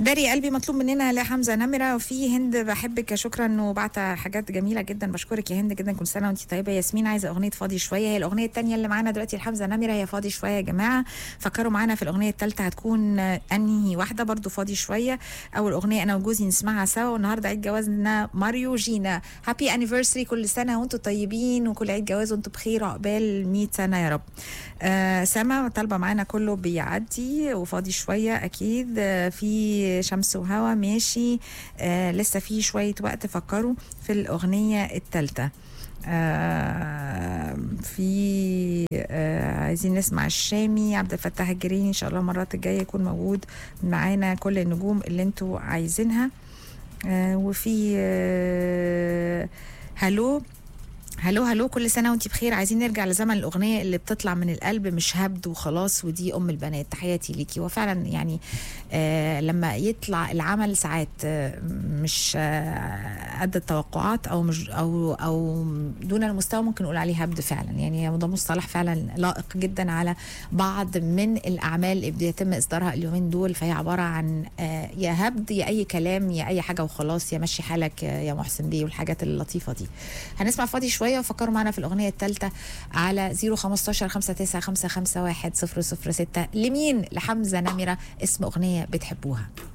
داري قلبي مطلوب مننا لحمزه نمره وفي هند بحبك شكرا وبعت حاجات جميله جدا بشكرك يا هند جدا كل سنه وانت طيبه ياسمين عايزه اغنيه فاضي شويه هي الاغنيه الثانيه اللي معانا دلوقتي لحمزه نمره هي فاضي شويه يا جماعه فكروا معانا في الاغنيه الثالثه هتكون انهي واحده برضو فاضي شويه اول اغنيه انا وجوزي نسمعها سوا والنهارده عيد جوازنا ماريو جينا هابي انيفرساري كل سنه وانتم طيبين وكل عيد جواز وانتم بخير عقبال 100 سنه يا رب آه سما طالبه معانا كله بيعدي وفاضي شويه اكيد آه في شمس وهوا ماشي آه لسه في شويه وقت فكروا في الاغنيه الثالثه آه في آه عايزين نسمع الشامي عبد الفتاح الجريني ان شاء الله المرات الجايه يكون موجود معانا كل النجوم اللي انتوا عايزينها آه وفي آه هلو هلو هلو كل سنه وانت بخير عايزين نرجع لزمن الاغنيه اللي بتطلع من القلب مش هبد وخلاص ودي ام البنات تحياتي ليكي وفعلا يعني آه لما يطلع العمل ساعات آه مش آه قد التوقعات او مش او او دون المستوى ممكن نقول عليه هبد فعلا يعني ده مصطلح فعلا لائق جدا على بعض من الاعمال اللي بيتم اصدارها اليومين دول فهي عباره عن آه يا هبد يا اي كلام يا اي حاجه وخلاص يا مشي حالك يا محسن بيه والحاجات اللطيفه دي هنسمع فاضي شويه وفكروا معنا في الاغنيه الثالثه على 015 59 551 006 لمين لحمزه نمره اسم اغنيه بتحبوها